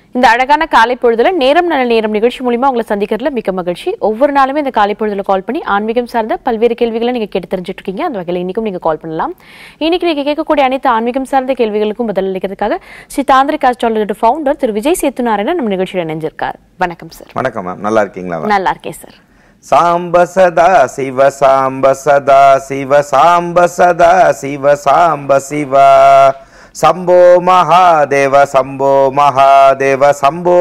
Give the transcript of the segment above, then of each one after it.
இந்த அழகான காலை பொழுதுல நேரம் நல்ல நேரம் நிகழ்ச்சி மூலியமா உங்களை சந்திக்கிறதுல மிக்க மகிழ்ச்சி ஒவ்வொரு நாளுமே இந்த காலை பொழுதுல கால் பண்ணி ஆன்மீகம் சார்ந்த பல்வேறு கேள்விகளை நீங்க கேட்டு தெரிஞ்சுட்டு இருக்கீங்க அந்த வகையில் இன்னைக்கும் நீங்க கால் பண்ணலாம் இன்னைக்கு நீங்க கேட்கக்கூடிய அனைத்து ஆன்மீகம் சார்ந்த கேள்விகளுக்கும் பதில் அளிக்கிறதுக்காக ஸ்ரீ தாந்திரிக் ஆஸ்ட்ராலஜி ஃபவுண்டர் திரு விஜய் சேத்துநாராயணன் நம்ம நிகழ்ச்சியில் இணைஞ்சிருக்கார் வணக்கம் சார் வணக்கம் மேம் நல்லா இருக்கீங்களா மேம் நல்லா இருக்கேன் சார் சாம்ப சதா சிவ சாம்ப சதா சிவ சாம்ப சதா சிவ சாம்ப சிவா சம்போ மகாதேவ சம்போ மகாதேவ சம்போ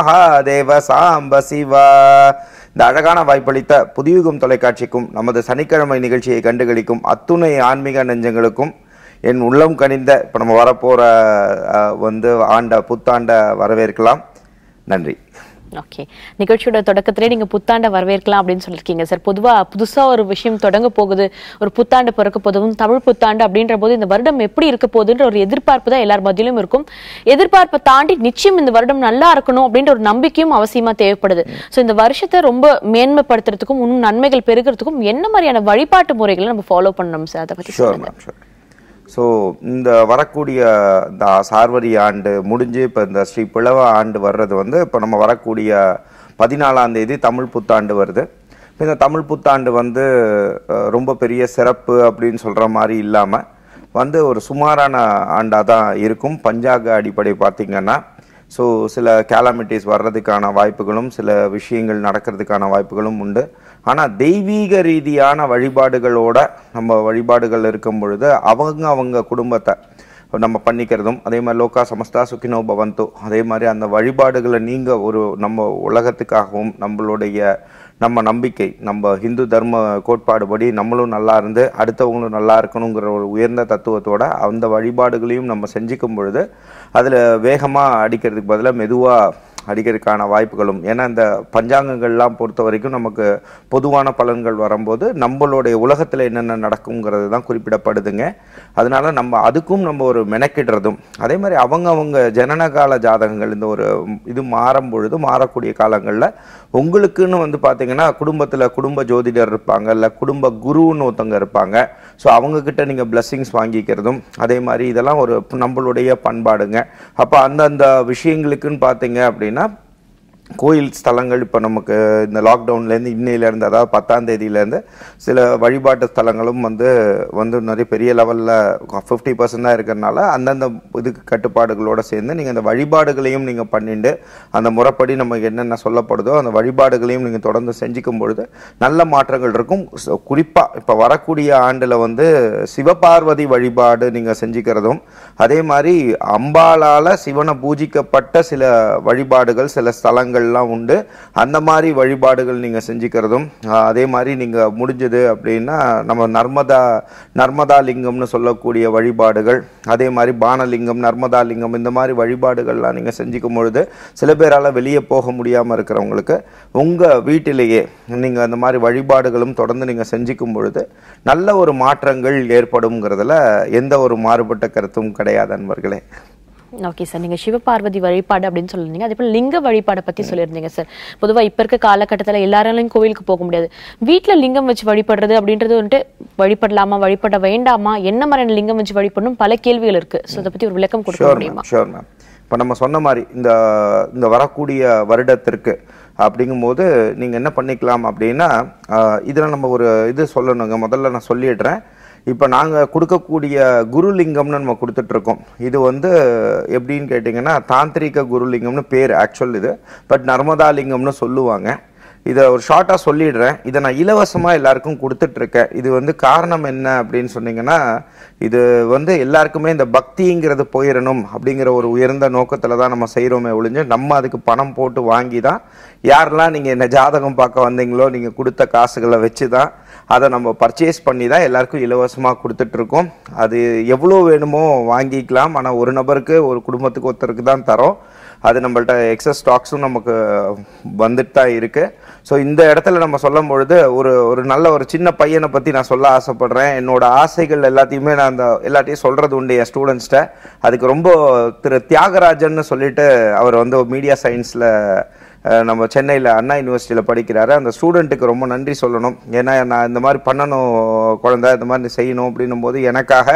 மகாதேவ சாம்ப சிவா இந்த அழகான வாய்ப்பளித்த புதியுகம் தொலைக்காட்சிக்கும் நமது சனிக்கிழமை நிகழ்ச்சியை கண்டுகளிக்கும் அத்துணை ஆன்மீக நெஞ்சங்களுக்கும் என் உள்ளம் கனிந்த இப்போ நம்ம வரப்போகிற வந்து ஆண்ட புத்தாண்ட வரவேற்கலாம் நன்றி ஓகே நிகழ்ச்சியோட தொடக்கத்திலே நீங்க புத்தாண்டை வரவேற்கலாம் அப்படின்னு சொல்லியிருக்கீங்க சார் பொதுவா புதுசா ஒரு விஷயம் தொடங்க போகுது ஒரு புத்தாண்டு பிறக்க போதும் தமிழ் புத்தாண்டு அப்படின்ற போது இந்த வருடம் எப்படி இருக்க போகுதுன்ற ஒரு எதிர்பார்ப்பு தான் எல்லார் மத்தியிலும் இருக்கும் எதிர்பார்ப்பை தாண்டி நிச்சயம் இந்த வருடம் நல்லா இருக்கணும் அப்படின்ற ஒரு நம்பிக்கையும் அவசியமா தேவைப்படுது சோ இந்த வருஷத்தை ரொம்ப மேன்மைப்படுத்துறதுக்கும் இன்னும் நன்மைகள் பெருகிறதுக்கும் என்ன மாதிரியான வழிபாட்டு முறைகளை நம்ம ஃபாலோ பண்ணணும் சார் அதை பத்தி ஷோர் சொல்லுங்க மேம் ஷோர் ஸோ இந்த வரக்கூடிய இந்த சார்வரி ஆண்டு முடிஞ்சு இப்போ இந்த ஸ்ரீ பிளவ ஆண்டு வர்றது வந்து இப்போ நம்ம வரக்கூடிய பதினாலாம் தேதி தமிழ் புத்தாண்டு வருது இப்ப இந்த தமிழ் புத்தாண்டு வந்து அஹ், ரொம்ப பெரிய சிறப்பு அப்படின்னு சொல்கிற மாதிரி இல்லாமல் வந்து ஒரு சுமாரான ஆண்டாக தான் இருக்கும் பஞ்சாங்க அடிப்படை பார்த்திங்கன்னா ஸோ சில கேலமிட்டிஸ் வர்றதுக்கான வாய்ப்புகளும் சில விஷயங்கள் நடக்கிறதுக்கான வாய்ப்புகளும் உண்டு ஆனால் தெய்வீக ரீதியான வழிபாடுகளோட நம்ம வழிபாடுகள் இருக்கும் பொழுது அவங்க அவங்க குடும்பத்தை நம்ம பண்ணிக்கிறதும் அதே மாதிரி லோகா சமஸ்தா சுக்கினோ பவந்தோ அதே மாதிரி அந்த வழிபாடுகளை நீங்கள் ஒரு நம்ம உலகத்துக்காகவும் நம்மளுடைய நம்ம நம்பிக்கை நம்ம ஹிந்து தர்ம கோட்பாடுபடி நம்மளும் நல்லா இருந்து அடுத்தவங்களும் நல்லா இருக்கணுங்கிற ஒரு உயர்ந்த தத்துவத்தோட அந்த வழிபாடுகளையும் நம்ம செஞ்சுக்கும் பொழுது அதில் வேகமாக அடிக்கிறதுக்கு பதிலாக மெதுவாக அடிக்கிறதுக்கான வாய்ப்புகளும் ஏன்னா இந்த பஞ்சாங்கங்கள்லாம் பொறுத்த வரைக்கும் நமக்கு பொதுவான பலன்கள் வரும்போது நம்மளுடைய உலகத்தில் என்னென்ன நடக்குங்கிறது தான் குறிப்பிடப்படுதுங்க அதனால நம்ம அதுக்கும் நம்ம ஒரு மெனக்கிடுறதும் அதே மாதிரி அவங்க அவங்க ஜனனகால ஜாதகங்கள் இந்த ஒரு இது மாறும் பொழுது மாறக்கூடிய காலங்களில் உங்களுக்குன்னு வந்து பார்த்தீங்கன்னா குடும்பத்தில் குடும்ப ஜோதிடர் இருப்பாங்க இல்லை குடும்ப குருன்னு ஒருத்தவங்க இருப்பாங்க ஸோ அவங்கக்கிட்ட நீங்கள் பிளஸ்ஸிங்ஸ் வாங்கிக்கிறதும் அதே மாதிரி இதெல்லாம் ஒரு நம்மளுடைய பண்பாடுங்க அப்போ அந்தந்த விஷயங்களுக்குன்னு பார்த்தீங்க அப்படின்னா கோயில் ஸ்தலங்கள் இப்போ நமக்கு இந்த லாக்டவுன்லேருந்து இன்னையிலேருந்து அதாவது பத்தாம் தேதியிலேருந்து சில வழிபாட்டு ஸ்தலங்களும் வந்து வந்து நிறைய பெரிய லெவலில் ஃபிஃப்டி பர்சன்ட் தான் இருக்கிறனால அந்தந்த இதுக்கு கட்டுப்பாடுகளோடு சேர்ந்து நீங்கள் அந்த வழிபாடுகளையும் நீங்கள் பண்ணிட்டு அந்த முறைப்படி நமக்கு என்னென்ன சொல்லப்படுதோ அந்த வழிபாடுகளையும் நீங்கள் தொடர்ந்து செஞ்சுக்கும் பொழுது நல்ல மாற்றங்கள் இருக்கும் குறிப்பாக இப்போ வரக்கூடிய ஆண்டில் வந்து சிவபார்வதி வழிபாடு நீங்கள் செஞ்சுக்கிறதும் அதே மாதிரி அம்பாளால் சிவனை பூஜிக்கப்பட்ட சில வழிபாடுகள் சில ஸ்தலங்கள்லாம் உண்டு அந்த மாதிரி வழிபாடுகள் நீங்கள் செஞ்சுக்கிறதும் ஆஹ், அதே மாதிரி நீங்கள் முடிஞ்சது அப்படின்னா நம்ம நர்மதா நர்மதா லிங்கம்னு சொல்லக்கூடிய வழிபாடுகள் அதே மாதிரி பானலிங்கம் நர்மதா லிங்கம் இந்த மாதிரி வழிபாடுகள்லாம் நீங்கள் செஞ்சுக்கும் பொழுது சில பேரால் வெளியே போக முடியாமல் இருக்கிறவங்களுக்கு உங்கள் வீட்டிலேயே நீங்கள் அந்த மாதிரி வழிபாடுகளும் தொடர்ந்து நீங்கள் செஞ்சுக்கும் பொழுது நல்ல ஒரு மாற்றங்கள் ஏற்படுங்கிறதுல எந்த ஒரு மாறுபட்ட கருத்தும் கிடையாது அன்பர்களே ஓகே சார் நீங்க சிவபார்வதி வழிபாடு அப்படின்னு சொல்லிருந்தீங்க அதே போல லிங்க வழிபாடை பத்தி சொல்லியிருந்தீங்க சார் பொதுவா இப்ப இருக்க காலகட்டத்துல எல்லாராலையும் கோவிலுக்கு போக முடியாது வீட்ல லிங்கம் வச்சு வழிபடுறது அப்படின்றது வந்துட்டு வழிபடலாமா வழிபட வேண்டாமா என்ன மாதிரியான லிங்கம் வச்சு வழிபடணும் பல கேள்விகள் இருக்கு சோ அதை பத்தி ஒரு விளக்கம் கொடுக்க ஷோர் முடியுமா மேம் ஷோர் மேம் இப்போ நம்ம சொன்ன மாதிரி இந்த இந்த வரக்கூடிய வருடத்திற்கு அப்படிங்கும்போது நீங்கள் என்ன பண்ணிக்கலாம் அப்படின்னா இதில் நம்ம ஒரு இது சொல்லணுங்க முதல்ல நான் சொல்லிடுறேன் இப்போ நாங்கள் கொடுக்கக்கூடிய குருலிங்கம்னு நம்ம கொடுத்துட்ருக்கோம் இது வந்து எப்படின்னு கேட்டிங்கன்னா தாந்திரிக குருலிங்கம்னு பேர் ஆக்சுவல் இது பட் நர்மதா லிங்கம்னு சொல்லுவாங்க இதை ஒரு ஷார்ட்டாக சொல்லிடுறேன் இதை நான் இலவசமாக எல்லாருக்கும் கொடுத்துட்ருக்கேன் இது வந்து காரணம் என்ன அப்படின்னு சொன்னீங்கன்னா இது வந்து எல்லாருக்குமே இந்த பக்திங்கிறது போயிடணும் அப்படிங்கிற ஒரு உயர்ந்த நோக்கத்தில் தான் நம்ம செய்கிறோமே ஒழிஞ்சு நம்ம அதுக்கு பணம் போட்டு வாங்கி தான் யாரெல்லாம் நீங்கள் என்ன ஜாதகம் பார்க்க வந்தீங்களோ நீங்கள் கொடுத்த காசுகளை வச்சு தான் அதை நம்ம பர்ச்சேஸ் பண்ணி தான் எல்லாருக்கும் இலவசமாக கொடுத்துட்ருக்கோம் அது எவ்வளோ வேணுமோ வாங்கிக்கலாம் ஆனால் ஒரு நபருக்கு ஒரு குடும்பத்துக்கு ஒருத்தருக்கு தான் தரோம் அது நம்மள்ட்ட எக்ஸஸ் ஸ்டாக்ஸும் நமக்கு வந்துட்டு தான் இருக்குது ஸோ இந்த இடத்துல நம்ம சொல்லும் பொழுது ஒரு ஒரு நல்ல ஒரு சின்ன பையனை பற்றி நான் சொல்ல ஆசைப்படுறேன் என்னோட ஆசைகள் எல்லாத்தையுமே நான் அந்த எல்லாத்தையும் சொல்கிறது உண்டு என் ஸ்டூடெண்ட்ஸ்கிட்ட அதுக்கு ரொம்ப திரு தியாகராஜன்னு சொல்லிட்டு அவர் வந்து மீடியா சயின்ஸில் நம்ம சென்னையில் அண்ணா யூனிவர்சிட்டியில் படிக்கிறாரு அந்த ஸ்டூடெண்ட்டுக்கு ரொம்ப நன்றி சொல்லணும் ஏன்னா நான் இந்த மாதிரி பண்ணணும் குழந்தை இந்த மாதிரி நீ செய்யணும் அப்படின்னும் போது எனக்காக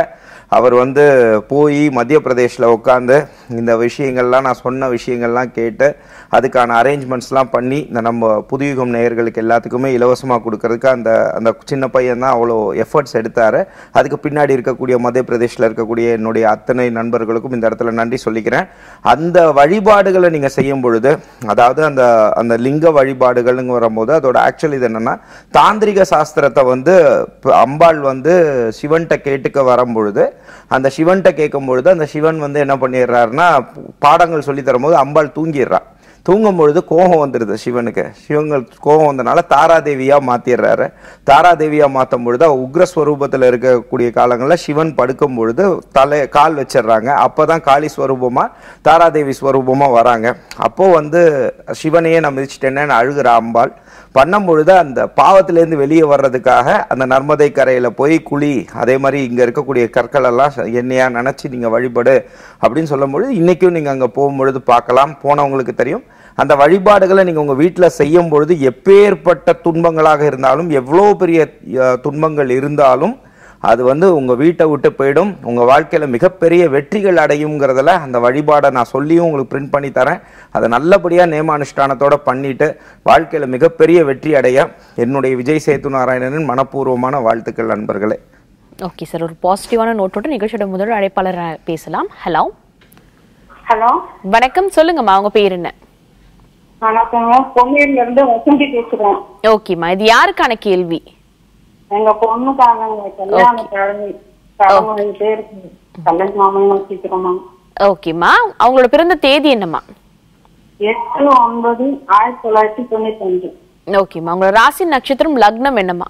அவர் வந்து போய் மத்திய பிரதேஷ்ல உட்காந்து இந்த விஷயங்கள்லாம் நான் சொன்ன விஷயங்கள்லாம் கேட்டு அதுக்கான அரேஞ்ச்மெண்ட்ஸ்லாம் பண்ணி இந்த நம்ம புதுயுகம் நேயர்களுக்கு எல்லாத்துக்குமே இலவசமாக கொடுக்கறதுக்கு அந்த அந்த சின்ன பையன் தான் அவ்வளோ எஃபர்ட்ஸ் எடுத்தார் அதுக்கு பின்னாடி இருக்கக்கூடிய மத்திய பிரதேஷ்ல இருக்கக்கூடிய என்னுடைய அத்தனை நண்பர்களுக்கும் இந்த இடத்துல நன்றி சொல்லிக்கிறேன் அந்த வழிபாடுகளை நீங்கள் செய்யும் பொழுது அதாவது அந்த அந்த லிங்க வழிபாடுகள்னு வரும்போது அதோட ஆக்சுவல் இது என்னன்னா தாந்திரிக சாஸ்திரத்தை வந்து இப்ப அம்பாள் வந்து சிவன்கிட்ட கேட்டுக்க வரும்பொழுது அந்த சிவன்கிட்ட கேட்கும் பொழுது அந்த சிவன் வந்து என்ன பண்ணிடுறாருன்னா பாடங்கள் சொல்லி தரும்போது அம்பாள் தூங்கிடுறா தூங்கும் பொழுது கோபம் வந்துடுது சிவனுக்கு சிவங்கள் கோபம் வந்தனால தாராதேவியா மாத்திடுறாரு தாராதேவியா மாற்றும் பொழுது அவ உக்ரஸ்வரூபத்தில் இருக்கக்கூடிய காலங்களில் சிவன் படுக்கும் பொழுது தலை கால் வச்சிடுறாங்க அப்பதான் காளி ஸ்வரூபமா தாராதேவி ஸ்வரூபமா வராங்க அப்போ வந்து சிவனையே நான் மிதிச்சிட்டேன்னு அழுகிற அம்பாள் பண்ணும் பொழுது அந்த பாவத்திலேருந்து வெளியே வர்றதுக்காக அந்த நர்மதை கரையில போய் குழி அதே மாதிரி இங்க இருக்கக்கூடிய கற்கள் எல்லாம் எண்ணெயா நினைச்சு நீங்க வழிபடு அப்படின்னு சொல்லும் பொழுது இன்னைக்கும் நீங்க அங்க போகும்பொழுது பார்க்கலாம் போனவங்களுக்கு தெரியும் அந்த வழிபாடுகளை நீங்க உங்க வீட்டுல செய்யும் பொழுது எப்பேற்பட்ட துன்பங்களாக இருந்தாலும் எவ்வளோ பெரிய அஹ், துன்பங்கள் இருந்தாலும் அது வந்து உங்க வீட்டை விட்டு போயிடும் உங்க வாழ்க்கையில மிகப்பெரிய வெற்றிகள் அடையுங்கிறதுல அந்த வழிபாடை நான் சொல்லியும் உங்களுக்கு பிரிண்ட் பண்ணி தரேன் அதை நல்லபடியா நேமானுஷ்டானத்தோட பண்ணிட்டு வாழ்க்கையில மிகப்பெரிய வெற்றி அடைய என்னுடைய விஜய் சேத்து நாராயணனின் மனப்பூர்வமான வாழ்த்துக்கள் நண்பர்களே ஓகே சார் ஒரு பாசிட்டிவான நோட்டோட நிகழ்ச்சியோட முதல் அழைப்பாளர் அஹ், பேசலாம் ஹலோ ஹலோ வணக்கம் சொல்லுங்கம்மா உங்க பேர் என்ன வணக்கங்க பொன்னேர்ல இருந்து வசந்தி பேசுறேன் ஓகேம்மா இது யாருக்கான கேள்வி எங்க பொண்ணுக்காக கல்யாண கிழமை கிழமை பேர் கல்யாண மாமன் வச்சுக்கிறோமா ஓகேம்மா அவங்களோட பிறந்த தேதி என்னம்மா எட்டு ஒன்பது ஆயிரத்தி தொள்ளாயிரத்தி தொண்ணூத்தி அஞ்சு ஓகேம்மா உங்களோட ராசி நட்சத்திரம் லக்னம் என்னம்மா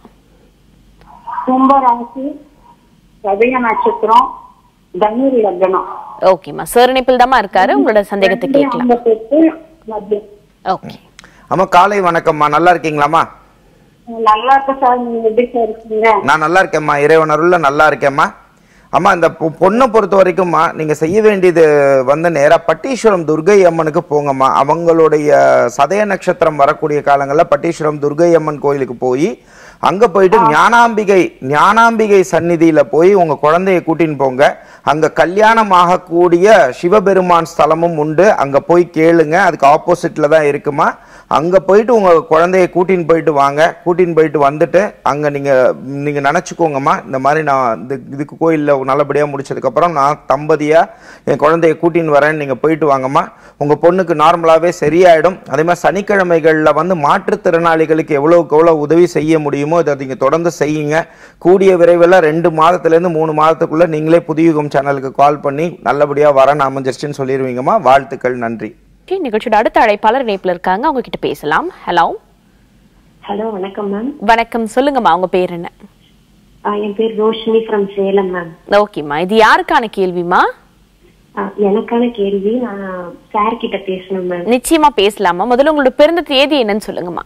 கும்பராசி சதய நட்சத்திரம் தண்ணீர் லக்னம் ஓகேம்மா சேரணிப்பில் தாம்மா இருக்காரு உங்களோட சந்தேகத்தை கேட்கலாம் ஐம்பத்தெட்டு மத்தியம் ஓகே அம்மா காலை வணக்கம்மா நல்லா இருக்கீங்களாம்மா நல்லா இருக்க சார் நீங்க எப்படி சார் இருக்கீங்க நான் நல்லா இருக்கேம்மா இறைவன் அருள்ல நல்லா இருக்கேம்மா அம்மா இந்த பொ- பொண்ணை பொறுத்த வரைக்கும்மா நீங்க செய்ய வேண்டியது வந்து நேரா பட்டீஸ்வரம் துர்கை அம்மனுக்கு போங்கம்மா அவங்களுடைய சதய நட்சத்திரம் வரக்கூடிய காலங்களில் பட்டீஸ்வரம் துர்கை அம்மன் கோயிலுக்கு போய் அங்க போயிட்டு ஞானாம்பிகை ஞானாம்பிகை சந்நிதியில போய் உங்க குழந்தைய கூட்டின்னு போங்க அங்க கல்யாணம் ஆகக்கூடிய சிவபெருமான் ஸ்தலமும் உண்டு அங்க போய் கேளுங்க அதுக்கு ஆப்போசிட்ல தான் இருக்குமா அங்க போயிட்டு உங்க குழந்தைய கூட்டின்னு போயிட்டு வாங்க கூட்டின்னு போயிட்டு வந்துட்டு அங்க நீங்க நீங்க நினைச்சுக்கோங்கம்மா இந்த மாதிரி நான் இந்த இதுக்கு கோயில்ல நல்லபடியா முடிச்சதுக்கு அப்புறம் நான் தம்பதியா என் குழந்தைய கூட்டின்னு வரேன் நீங்க போயிட்டு வாங்கம்மா உங்க பொண்ணுக்கு நார்மலாவே சரியாயிடும் அதே மாதிரி சனிக்கிழமைகள்ல வந்து மாற்றுத்திறனாளிகளுக்கு எவ்வளவுக்கு எவ்வளவு உதவி செய்ய முடியுமோ இதை நீங்க தொடர்ந்து செய்யுங்க கூடிய விரைவில் ரெண்டு மாதத்துல இருந்து மூணு மாதத்துக்குள்ள நீங்களே புதியுகம் சேனலுக்கு கால் பண்ணி நல்லபடியா வரேன் அமைஞ்சிருச்சுன்னு சொல்லிடுவீங்கம்மா வாழ்த்துக்கள் நன்றி ஓகே நிகழ்ச்சியோட அடுத்த அழைப்பாளர் இணைப்புல இருக்காங்க அவங்க கிட்ட பேசலாம் ஹலோ ஹலோ வணக்கம் மேம் வணக்கம் சொல்லுங்கம்மா உங்க பேர் என்ன என் பேர் ரோஷினி ஃப்ரம் சேலம் மேம் ஓகேம்மா இது யாருக்கான கேள்விமா எனக்கான கேள்வி நான் சார் கிட்ட பேசணும் மேம் நிச்சயமா பேசலாமா முதல்ல உங்களோட பிறந்த தேதி என்னன்னு சொல்லுங்கம்மா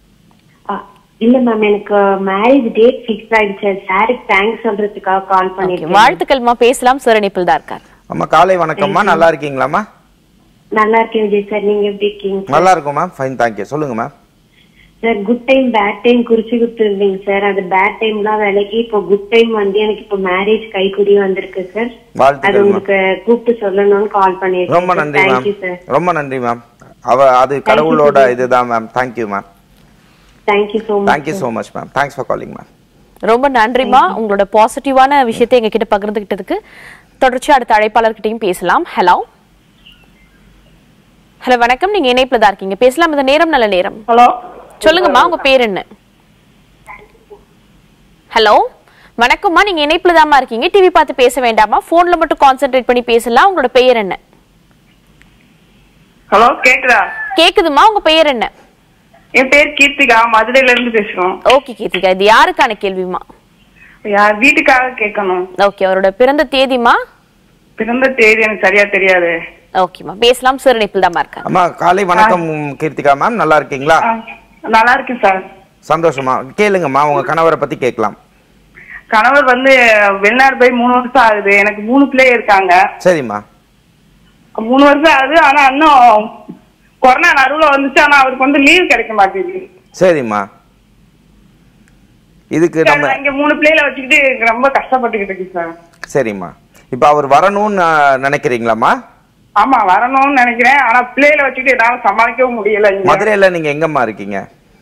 இல்ல மேம் எனக்கு மேரேஜ் டேட் ஃபிக்ஸ் ஆயிடுச்சு சாருக்கு தேங்க்ஸ் சொல்றதுக்காக கால் ஓகே பண்ணிருக்கேன் வாழ்த்துக்கள்மா பேசலாம் சார் இணைப்பில் தான் இருக்கார் அம்மா காலை வணக்கம்மா நல்லா இருக்கீங்களாம்மா நல்லா இருக்கேன் விஜய் சார் நீங்க எப்படி இருக்கீங்க நல்லா இருக்கும் மேம் ஃபைன் தேங்க்யூ சொல்லுங்க ma'am sir good time bad time குறிச்சு கொடுத்துருந்தீங்க சார் அது பேட் டைம்லாம் விலைக்கு இப்போ குட் டைம் வந்து எனக்கு இப்போ மேரேஜ் கைக்குடி வந்திருக்கு சார் அது வாழ்த்துக்கள் மேம் உங்களுக்கு கூப்பிட்டு சொல்லணும்னு கால் ரொம்ப பண்ணிருக்கேன் நன்றி மேம் தேங்க்யூ சார் ரொம்ப நன்றி மேம் அவ அது கடவுளோட இதுதான் ma'am thank you ma'am thank you so much thank you so much ma'am thanks for calling ma'am ரொம்ப நன்றிமா உங்களோட பாசிட்டிவான விஷயத்தை எங்க கிட்ட பகிர்ந்துகிட்டதுக்கு தொடர்ச்சி அடுத்த அழைப்பாளர்கிட்டயும் பேசலாம் ஹலோ ஹலோ வணக்கம் நீங்க இணைப்புல தான் இருக்கீங்க பேசலாம் இந்த நேரம் நல்ல நேரம் ஹலோ சொல்லுங்கம்மா உங்க பேர் என்ன ஹலோ வணக்கம்மா நீங்க இணைப்புல தாம்மா இருக்கீங்க டிவி பார்த்து பேச வேண்டாமா போன்ல மட்டும் கான்சென்ட்ரேட் பண்ணி பேசலாம் உங்களோட பெயர் என்ன ஹலோ கேக்குதா கேக்குதுமா உங்க பெயர் என்ன என் பேர் கீர்த்திகா மதுரையில இருந்து பேசுறோம் ஓகே கீர்த்திகா இது யாருக்கான கேள்விமா யார் வீட்டுக்காக கேட்கணும் ஓகே அவரோட பிறந்த தேதிமா பிறந்த தேதி எனக்கு சரியா தெரியாது ஓகேம்மா பேசலாம் சார் இணைப்பில் தாம்மா இருக்காங்க அம்மா காலை வணக்கம் கீர்த்திகா மேம் நல்லா இருக்கீங்களா ஆ, நல்லா இருக்கேன் சார் சந்தோஷமா கேளுங்கம்மா உங்க கணவரை பத்தி கேட்கலாம் கணவர் வந்து வெளிநாடு போய் மூணு வருஷம் ஆகுது எனக்கு மூணு பிள்ளை இருக்காங்க சரிம்மா மூணு வருஷம் ஆகுது ஆனா இன்னும் கொரோனா நடுவுல வந்துச்சு ஆனா அவருக்கு வந்து லீவ் கிடைக்க மாட்டேங்குது சரிம்மா இதுக்கு நம்ம இங்க மூணு பிள்ளைகளை வச்சுக்கிட்டு ரொம்ப கஷ்டப்பட்டுக்கிட்டு இருக்கு சார் சரிம்மா இப்போ அவர் வரணும்னு ஆ, நினைக்கிறீங்களாம்மா ஆமா வரணும்னு நினைக்கிறேன் ஆனா பிள்ளைகளை வச்சுட்டு என்னால சமாளிக்கவும் முடியல இங்க மதுரையில நீங்க எங்கம்மா இருக்கீங்க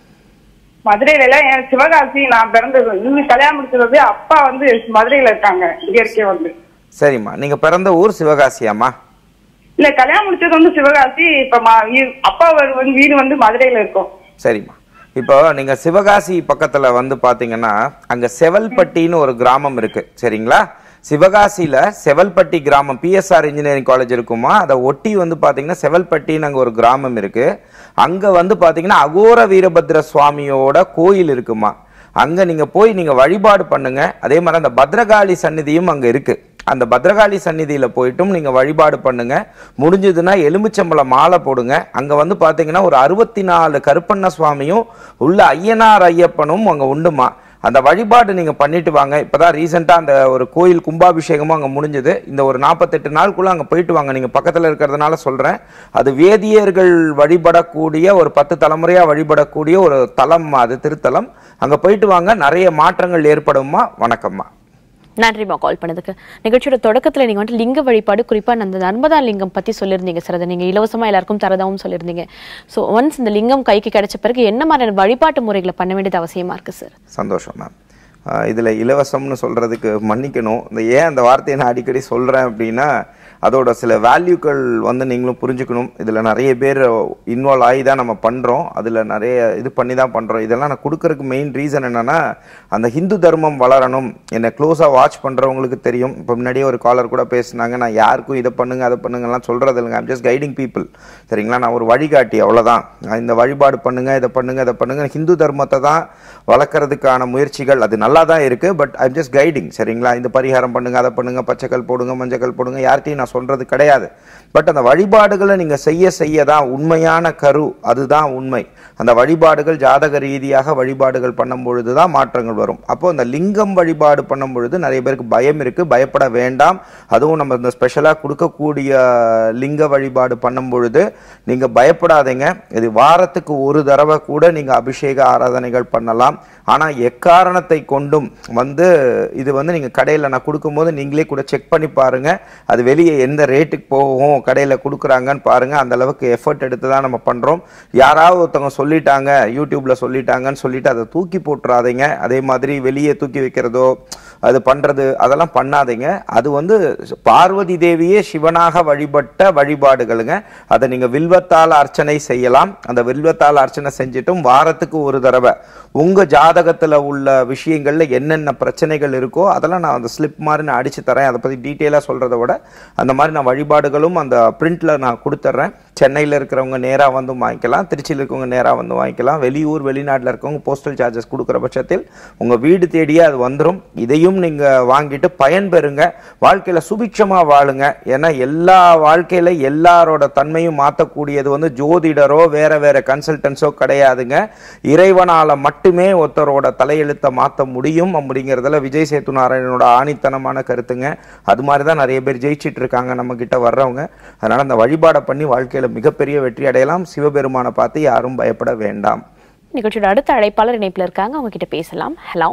மதுரையில எல்லாம் என் சிவகாசி நான் பிறந்தது இன்னும் கல்யாணம் முடிச்சது அப்பா வந்து மதுரையில இருக்காங்க இயற்கை வந்து சரிம்மா நீங்க பிறந்த ஊர் சிவகாசியாம்மா இல்ல கல்யாணம் முடிச்சது வந்து சிவகாசி இப்ப ம- வீ- அப்பா வீடு வந்து வீடு வந்து மதுரையில இருக்கும் சரிம்மா இப்போ நீங்க சிவகாசி பக்கத்துல வந்து பாத்தீங்கன்னா அங்க செவல்பட்டின்னு ஒரு கிராமம் இருக்கு சரிங்களா சிவகாசியில செவல்பட்டி கிராமம் பிஎஸ்ஆர் இன்ஜினியரிங் காலேஜ் இருக்குமா அதை ஒட்டி வந்து பாத்தீங்கன்னா செவல்பட்டின்னு அங்க ஒரு கிராமம் இருக்கு அங்க வந்து பாத்தீங்கன்னா அகோர வீரபத்ர சுவாமியோட கோயில் இருக்குமா அங்க நீங்க போய் நீங்க வழிபாடு பண்ணுங்க அதே மாதிரி அந்த பத்ரகாளி சந்நிதியும் அங்க இருக்கு அந்த பத்ரகாளி சந்நிதியில போயிட்டும் நீங்க வழிபாடு பண்ணுங்க முடிஞ்சதுன்னா எலுமிச்சம்பழம் மாலை போடுங்க அங்க வந்து பாத்தீங்கன்னா ஒரு அறுபத்தி நாலு கருப்பண்ண சுவாமியும் உள்ள ஐயனார் ஐயப்பனும் அங்க உண்டுமா அந்த வழிபாடு நீங்க பண்ணிட்டு வாங்க இப்பதான் ரீசெண்டா அந்த ஒரு கோயில் கும்பாபிஷேகமும் அங்க முடிஞ்சது இந்த ஒரு நாற்பத்தெட்டு நாளுக்குள்ள அங்க போயிட்டு வாங்க நீங்க பக்கத்துல இருக்கிறதுனால சொல்றேன் அது வேதியர்கள் வழிபடக்கூடிய ஒரு பத்து தலைமுறையா வழிபடக்கூடிய ஒரு தலம் அது திருத்தலம் அங்க போயிட்டு வாங்க நிறைய மாற்றங்கள் ஏற்படுமா வணக்கம்மா நன்றிம்மா கால் பண்ணதுக்கு நிகழ்ச்சியோட தொடக்கத்துல நீங்க வந்துட்டு லிங்க வழிபாடு குறிப்பா அந்த நர்மதா லிங்கம் பத்தி சொல்லியிருந்தீங்க சார் அதை நீங்க இலவசமா எல்லாருக்கும் தரதாவும் சொல்லியிருந்தீங்க ஸோ ஒன்ஸ் இந்த லிங்கம் கைக்கு கிடைச்ச பிறகு என்ன மாதிரியான வழிபாட்டு முறைகளை பண்ண வேண்டியது அவசியமா இருக்கு சார் சந்தோஷம் மேம் இதில் இலவசம்னு சொல்கிறதுக்கு மன்னிக்கணும் இந்த ஏன் அந்த வார்த்தையை நான் அடிக்கடி சொல்கிறேன் அப்படின்னா அதோட சில வேல்யூக்கள் வந்து நீங்களும் புரிஞ்சுக்கணும் இதில் நிறைய பேர் இன்வால்வ் ஆகி தான் நம்ம பண்ணுறோம் அதில் நிறைய இது பண்ணி தான் பண்ணுறோம் இதெல்லாம் நான் கொடுக்கறதுக்கு மெயின் ரீசன் என்னென்னா அந்த ஹிந்து தர்மம் வளரணும் என்னை க்ளோஸாக வாட்ச் பண்ணுறவங்களுக்கு தெரியும் இப்போ முன்னாடியே ஒரு காலர் கூட பேசுனாங்க நான் யாருக்கும் இதை பண்ணுங்க அதை பண்ணுங்கலாம் சொல்கிறது இல்லைங்க ஐம் ஜஸ்ட் கைடிங் பீப்புள் சரிங்களா நான் ஒரு வழிகாட்டி அவ்வளோதான் நான் இந்த வழிபாடு பண்ணுங்க இதை பண்ணுங்க இதை பண்ணுங்க ஹிந்து தர்மத்தை தான் வளர்க்கறதுக்கான முயற்சிகள் அது நல்லா தான் இருக்கு பட் ஐம் ஜஸ்ட் கைடிங் சரிங்களா இந்த பரிகாரம் பண்ணுங்க அதை பண்ணுங்க பச்சைக்கல் போடுங்க மஞ்சக்கல் போடுங்க யார்கிட்டையும் நான் சொல்றது கிடையாது பட் அந்த வழிபாடுகளை நீங்க செய்ய செய்ய தான் உண்மையான கரு அதுதான் உண்மை அந்த வழிபாடுகள் ஜாதக ரீதியாக வழிபாடுகள் பண்ணும் பொழுது தான் மாற்றங்கள் வரும் அப்போ அந்த லிங்கம் வழிபாடு பண்ணும் பொழுது நிறைய பேருக்கு பயம் இருக்கு பயப்பட வேண்டாம் அதுவும் நம்ம இந்த ஸ்பெஷலாக கொடுக்கக்கூடிய லிங்க வழிபாடு பண்ணும் பொழுது நீங்க பயப்படாதீங்க இது வாரத்துக்கு ஒரு தடவை கூட நீங்க அபிஷேக ஆராதனைகள் பண்ணலாம் ஆனா எக்காரணத்தை கொண்டும் வந்து இது வந்து நீங்க கடையில நான் கொடுக்கும்போது நீங்களே கூட செக் பண்ணி பாருங்க அது வெளியே எந்த ரேட்டுக்கு போகும் கடையில கொடுக்குறாங்கன்னு பாருங்க அந்த அளவுக்கு எஃபர்ட் எடுத்து தான் நம்ம பண்றோம் யாராவது ஒருத்தவங்க சொல்லிட்டாங்க யூடியூப்ல சொல்லிட்டாங்கன்னு சொல்லிட்டு அதை தூக்கி போட்டுறாதீங்க அதே மாதிரி வெளியே தூக்கி வைக்கிறதோ அது பண்றது அதெல்லாம் பண்ணாதீங்க அது வந்து பார்வதி தேவியே சிவனாக வழிபட்ட வழிபாடுகளுங்க அதை நீங்க வில்வத்தால் அர்ச்சனை செய்யலாம் அந்த வில்வத்தால் அர்ச்சனை செஞ்சிட்டும் வாரத்துக்கு ஒரு தடவை உங்க ஜாதகத்துல உள்ள விஷயங்கள்ல என்னென்ன பிரச்சனைகள் இருக்கோ அதெல்லாம் நான் அந்த ஸ்லிப் மாதிரி நான் அடிச்சு தரேன் அதை பத்தி டீட்டெயிலாக சொல்றதை விட அந்த மாதிரி நான் வழிபாடுகளும் அந்த பிரிண்ட்ல நான் கொடுத்துட்றேன் சென்னையில் இருக்கிறவங்க நேராக வந்து வாங்கிக்கலாம் திருச்சியில் இருக்கவங்க நேராக வந்து வாங்கிக்கலாம் வெளியூர் வெளிநாட்டில் இருக்கவங்க போஸ்டல் சார்ஜஸ் கொடுக்குற பட்சத்தில் உங்கள் வீடு தேடியே அது வந்துடும் இதையும் நீங்கள் வாங்கிட்டு பயன்பெறுங்க வாழ்க்கையில் சுபிட்சமாக வாழுங்க ஏன்னா எல்லா வாழ்க்கையில் எல்லாரோட தன்மையும் மாற்றக்கூடியது வந்து ஜோதிடரோ வேற வேற கன்சல்டன்ஸோ கிடையாதுங்க இறைவனால் மட்டுமே ஒருத்தரோட தலையெழுத்தை மாற்ற முடியும் அப்படிங்கிறதுல விஜய் சேத்து நாராயணனோட ஆணித்தனமான கருத்துங்க அது மாதிரி தான் நிறைய பேர் ஜெயிச்சிட்டு இருக்காங்க நம்ம கிட்ட வர்றவங்க அதனால அந்த வழிபாடை பண்ணி வாழ்க்கையில மிகப்பெரிய வெற்றி அடையலாம் சிவபெருமானை பார்த்து யாரும் பயப்பட வேண்டாம் நிகழ்ச்சியோட அடுத்த அழைப்பாளர் இணைப்புல இருக்காங்க அவங்க கிட்ட பேசலாம் ஹலோ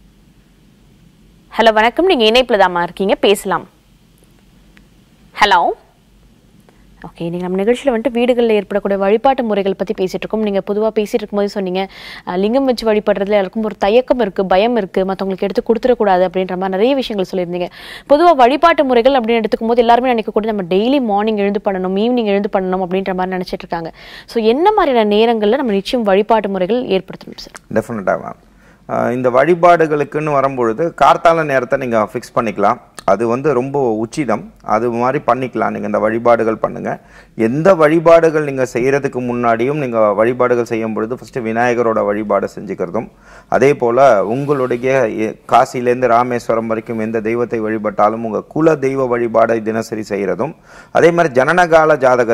ஹலோ வணக்கம் நீங்க இணைப்புல தாம்மா இருக்கீங்க பேசலாம் ஹலோ ஓகே நீங்கள் நம்ம நிகழ்ச்சியில் வந்துட்டு வீடுகளில் ஏற்படக்கூடிய வழிபாட்டு முறைகள் பற்றி பேசிட்டு இருக்கோம் நீங்கள் பொதுவாக பேசிட்டு இருக்கும்போது சொன்னீங்க அஹ், லிங்கம் வச்சு வழிபடுறதுல எல்லாருக்கும் ஒரு தயக்கம் இருக்குது பயம் இருக்குது மற்றவங்களுக்கு எடுத்து கொடுத்துடக்கூடாது அப்படின்ற மாதிரி நிறைய விஷயங்கள் சொல்லியிருந்தீங்க பொதுவாக வழிபாட்டு முறைகள் அப்படின்னு எடுத்துக்கும் போது எல்லாருமே நினைக்கக்கூடிய நம்ம டெய்லி மார்னிங் எழுந்து பண்ணணும் ஈவினிங் எழுந்து பண்ணணும் அப்படின்ற மாதிரி நினைச்சிட்டு இருக்காங்க ஸோ என்ன மாதிரியான நேரங்களில் நம்ம நிச்சயம் வழிபாட்டு முறைகள் ஏற்படுத்தணும் சார் டெஃபினட்டாக மேம் இந்த வழிபாடுகளுக்குன்னு வரும்பொழுது கார்த்தால நேரத்தை நீங்கள் ஃபிக்ஸ் பண்ணிக்கலாம் அது வந்து ரொம்ப உச்சிதம் அது மாதிரி பண்ணிக்கலாம் நீங்கள் இந்த வழிபாடுகள் பண்ணுங்கள் எந்த வழிபாடுகள் நீங்கள் செய்கிறதுக்கு முன்னாடியும் நீங்கள் வழிபாடுகள் செய்யும் பொழுது ஃபஸ்ட்டு விநாயகரோட வழிபாடு செஞ்சுக்கிறதும் அதே போல் உங்களுடைய எ- காசியிலேருந்து ராமேஸ்வரம் வரைக்கும் எந்த தெய்வத்தை வழிபட்டாலும் உங்கள் குல தெய்வ வழிபாடை தினசரி செய்கிறதும் அதே மாதிரி ஜனனகால ஜாதகத்தில்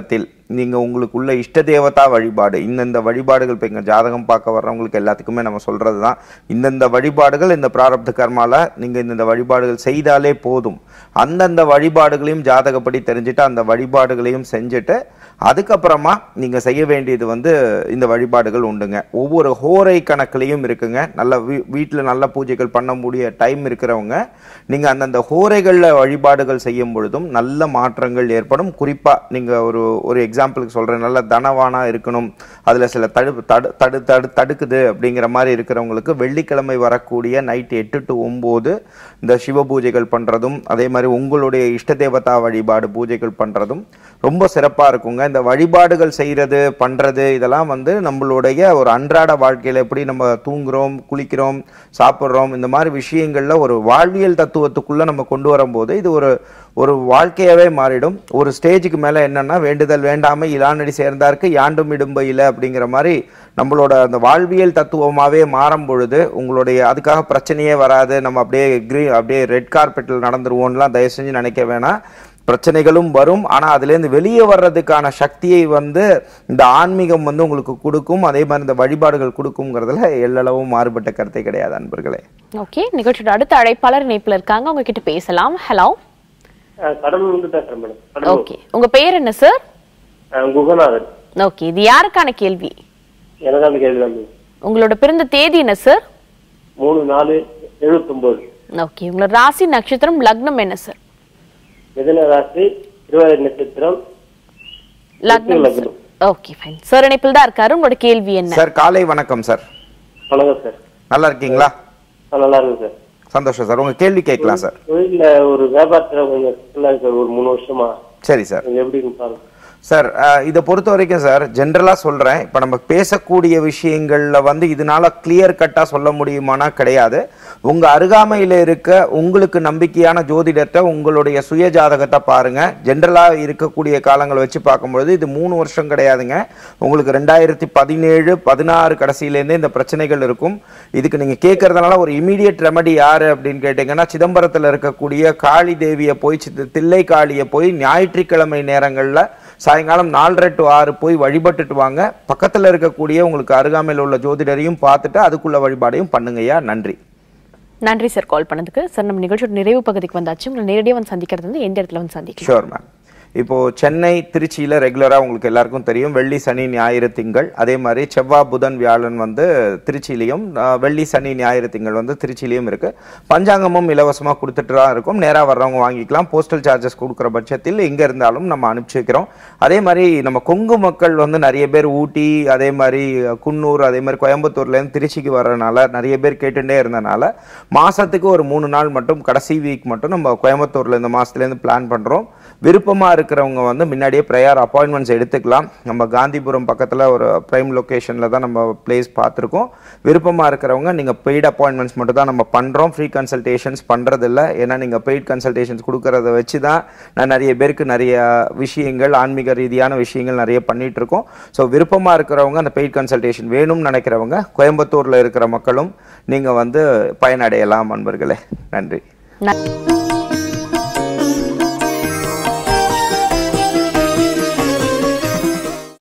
நீங்கள் உங்களுக்குள்ள இஷ்ட தேவதா வழிபாடு இந்தந்த வழிபாடுகள் இப்போ இங்கே ஜாதகம் பார்க்க வர்றவங்களுக்கு எல்லாத்துக்குமே நம்ம சொல்கிறது தான் இந்தந்த வழிபாடுகள் இந்த பிராரப்த கர்மால நீங்கள் இந்தந்த வழிபாடுகள் செய்தாலே போதும் அந்தந்த வழிபாடுகளையும் ஜாதகப்படி தெரிஞ்சுட்டு அந்த வழிபாடுகளையும் செஞ்சுட்டு அதுக்கப்புறமா நீங்கள் செய்ய வேண்டியது வந்து இந்த வழிபாடுகள் உண்டுங்க ஒவ்வொரு ஹோரை கணக்குலையும் இருக்குங்க நல்ல வீ வீட்டில் நல்ல பூஜைகள் பண்ண முடிய டைம் இருக்கிறவங்க நீங்கள் அந்தந்த ஹோரைகளில் வழிபாடுகள் செய்யும் பொழுதும் நல்ல மாற்றங்கள் ஏற்படும் குறிப்பாக நீங்கள் ஒரு ஒரு எக்ஸாம்பிளுக்கு சொல்கிறேன் நல்ல தனவானா இருக்கணும் அதில் சில தடு தடு தடு தடு தடுக்குது அப்படிங்கிற மாதிரி இருக்கிறவங்களுக்கு வெள்ளிக்கிழமை வரக்கூடிய நைட் எட்டு டு ஒம்பது இந்த சிவ பூஜைகள் பண்ணுறதும் அதே மாதிரி உங்களுடைய இஷ்ட தேவதா வழிபாடு பூஜைகள் பண்ணுறதும் ரொம்ப சிறப்பாக இருக்குங்க இந்த வழிபாடுகள் செய்கிறது பண்ணுறது இதெல்லாம் வந்து நம்மளுடைய ஒரு அன்றாட வாழ்க்கையில் எப்படி நம்ம தூங்குறோம் குளிக்கிறோம் சாப்பிட்றோம் இந்த மாதிரி விஷயங்களில் ஒரு வாழ்வியல் தத்துவத்துக்குள்ளே நம்ம கொண்டு வரும்போது இது ஒரு ஒரு வாழ்க்கையாவே மாறிடும் ஒரு ஸ்டேஜுக்கு மேலே என்னன்னா வேண்டுதல் வேண்டாமை இலானடி சேர்ந்தார்க்கு யாண்டும் இடும்பையில் அப்படிங்கிற மாதிரி நம்மளோட அந்த வாழ்வியல் தத்துவமாகவே மாறும் பொழுது உங்களுடைய அதுக்காக பிரச்சனையே வராது நம்ம அப்படியே கிரீ அப்படியே ரெட் கார்பெட்டில் நடந்துருவோம்லாம் தயவு செஞ்சு நினைக்க வேணாம் பிரச்சனைகளும் வரும் ஆனால் அதுலேருந்து வெளியே வர்றதுக்கான சக்தியை வந்து இந்த ஆன்மீகம் வந்து உங்களுக்கு கொடுக்கும் அதே மாதிரி இந்த வழிபாடுகள் கொடுக்குங்கிறதுல எல்லளவும் மாறுபட்ட கருத்தை கிடையாது அன்பர்களே ஓகே நிகழ்ச்சியோட அடுத்த அழைப்பாளர் இணைப்புல இருக்காங்க உங்க கிட்ட பேசலாம் ஹலோ ஆ, கடலூர் வந்து பேசுறேன் மேடம் கடலூர் ஓகே உங்க பெயர் என்ன சார் ஆ, குகநாதன் ஓகே இது யாருக்கான கேள்வி எனக்கான கேள்வி தான் மேடம். உங்களோட பிறந்த தேதி என்ன சார் மூணு நாலு எழுபத்தொன்பது ஓகே உங்களோட ராசி நட்சத்திரம் லக்னம் என்ன சார் மிதன ராசி திருவாதிரை நட்சத்திரம் லக்னம் லக்னம். ஓகே ஃபைன் சார் இணைப்பில் தான் இருக்காரு உங்களோட கேள்வி என்ன சார் காலை வணக்கம் சார் வணக்கம் சார் நல்லா இருக்கீங்களா ஆ, நல்லா இருக்கு சார் சந்தோஷம் சார் உங்க கேள்வி கேட்கலாம் சார் தொழில ஒரு வியாபாரத்துல கொஞ்சம் சிக்கலா இருக்கு சார் ஒரு மூணு வருஷமா சரி சார் கொஞ்சம் எப்படி இருக்கு பாருங்க சார் அஹ், இதை பொறுத்த வரைக்கும் சார் ஜென்ரலாக சொல்கிறேன் இப்போ நம்ம பேசக்கூடிய விஷயங்களில் வந்து இதனால கிளியர் கட்டாக சொல்ல முடியுமானா கிடையாது உங்கள் அருகாமையில் இருக்க உங்களுக்கு நம்பிக்கையான ஜோதிடத்தை உங்களுடைய சுய ஜாதகத்தை பாருங்கள் ஜென்ரலாக இருக்கக்கூடிய காலங்களை வச்சு பார்க்கும்பொழுது இது மூணு வருஷம் கிடையாதுங்க உங்களுக்கு ரெண்டாயிரத்தி பதினேழு பதினாறு கடைசியிலேருந்தே இந்த பிரச்சனைகள் இருக்கும் இதுக்கு நீங்கள் கேட்கறதுனால ஒரு இமீடியட் ரெமடி யார் அப்படின்னு கேட்டிங்கன்னா சிதம்பரத்தில் இருக்கக்கூடிய காளி தேவியை போய் சித்த- தில்லை காளியை போய் ஞாயிற்றுக்கிழமை நேரங்களில் சாயங்காலம் நாலரை டு ஆறு போய் வழிபட்டுட்டு வாங்க பக்கத்தில் இருக்கக்கூடிய உங்களுக்கு அருகாமையில் உள்ள ஜோதிடரையும் பார்த்துட்டு அதுக்குள்ள வழிபாடையும் பண்ணுங்கய்யா நன்றி நன்றி சார் கால் பண்ணதுக்கு சார் நம்ம நிகழ்ச்சியோட நிறைவு பகுதிக்கு வந்தாச்சு உங்களை நேரடியாக வந்து சந்திக்கிறது வந்து எந்த இடத்துல வந்து சந்திக்கலாம் ஷோர் மேம் இப்போ சென்னை திருச்சியில் ரெகுலராக உங்களுக்கு எல்லாருக்கும் தெரியும் வெள்ளி சனி ஞாயிறு திங்கள் அதே மாதிரி செவ்வாய் புதன் வியாழன் வந்து திருச்சியிலையும் ஆஹ், வெள்ளி சனி ஞாயிறு திங்கள் வந்து திருச்சியிலையும் இருக்கு பஞ்சாங்கமும் இலவசமாக கொடுத்துட்டு தான் இருக்கும் நேராக வர்றவங்க வாங்கிக்கலாம் போஸ்டல் சார்ஜஸ் கொடுக்குற பட்சத்தில் எங்கே இருந்தாலும் நம்ம அனுப்பிச்சி வைக்கிறோம் அதே மாதிரி நம்ம கொங்கு மக்கள் வந்து நிறைய பேர் ஊட்டி அதே மாதிரி குன்னூர் அதே மாதிரி கோயம்புத்தூர்லேருந்து திருச்சிக்கு வர்றதுனால நிறைய பேர் கேட்டுட்டே இருந்தனால மாசத்துக்கு ஒரு மூணு நாள் மட்டும் கடைசி வீக் மட்டும் நம்ம கோயம்புத்தூர்ல இந்த மாசத்துலேருந்து பிளான் பண்றோம் விருப்பமா இருக்கிறவங்க வந்து முன்னாடியே ப்ரையர் அப்பாயின்மெண்ட்ஸ் எடுத்துக்கலாம் நம்ம காந்திபுரம் பக்கத்துல ஒரு ப்ரைம் லொகேஷன்ல தான் நம்ம பிளேஸ் பார்த்துருக்கோம் விருப்பமா இருக்கிறவங்க நீங்க பெய்ட் அப்பாயின்மெண்ட்ஸ் மட்டும் தான் நம்ம பண்றோம் ஃப்ரீ கன்சல்டேஷன்ஸ் பண்றதில்ல ஏன்னா நீங்க பெய்ட் கன்சல்டேஷன்ஸ் கொடுக்கறத வச்சு தான் நான் நிறைய பேருக்கு நிறைய விஷயங்கள் ஆன்மீக ரீதியான விஷயங்கள் நிறைய பண்ணிட்டு இருக்கோம் ஸோ விருப்பமா இருக்கிறவங்க அந்த பெய்ட் கன்சல்டேஷன் வேணும்னு நினைக்கிறவங்க கோயம்புத்தூர்ல இருக்கிற மக்களும் நீங்க வந்து பயனடையலாம் அன்பர்களே நன்றி ந-